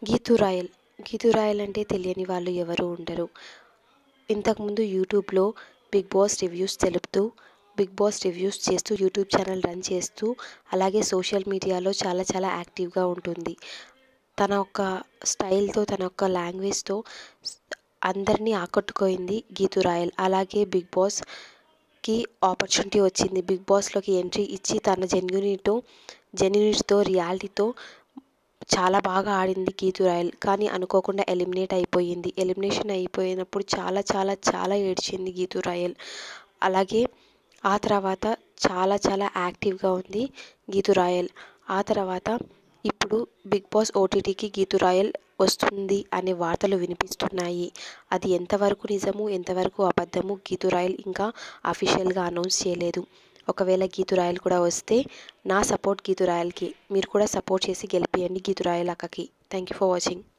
Geethu royal Geethu royal అంటే తెలియని వాళ్ళు ఎవరు ఉండరు ఇంతకుముందు యూట్యూబ్లో బిగ్ బాస్ రివ్యూస్ తెలుపుతూ బిగ్ బాస్ రివ్యూస్ చేస్తూ యూట్యూబ్ ఛానల్ రన్ చేస్తూ అలాగే సోషల్ మీడియాలో చాలా చాలా యాక్టివ్గా ఉంటుంది తన యొక్క స్టైల్తో తన యొక్క లాంగ్వేజ్తో అందరినీ ఆకట్టుకోయింది గీతూ రాయల్ అలాగే బిగ్ బాస్కి ఆపర్చునిటీ వచ్చింది బిగ్ బాస్లోకి ఎంట్రీ ఇచ్చి తన జెన్యునితో జెన్యునిటీతో రియాలిటీతో చాలా బాగా ఆడింది గీతూ రాయల్ కానీ అనుకోకుండా ఎలిమినేట్ అయిపోయింది ఎలిమినేషన్ అయిపోయినప్పుడు చాలా చాలా చాలా ఏడ్చింది గీతూ రాయల్ అలాగే ఆ తర్వాత చాలా చాలా యాక్టివ్గా ఉంది గీతూ రాయల్ ఆ తర్వాత ఇప్పుడు బిగ్ బాస్ ఓటీటీకి గీతూ రాయల్ వస్తుంది అనే వార్తలు వినిపిస్తున్నాయి అది ఎంతవరకు నిజము ఎంతవరకు అబద్ధము గీతూ రాయల్ ఇంకా అఫీషియల్గా అనౌన్స్ చేయలేదు ఒకవేళ గీతూ రాయల్ కూడా వస్తే నా సపోర్ట్ గీతూ రాయల్కి మీరు కూడా సపోర్ట్ చేసి గెలిపియండి గీతూ రాయల్ అక్కకి థ్యాంక్ యూ ఫర్ వాచింగ్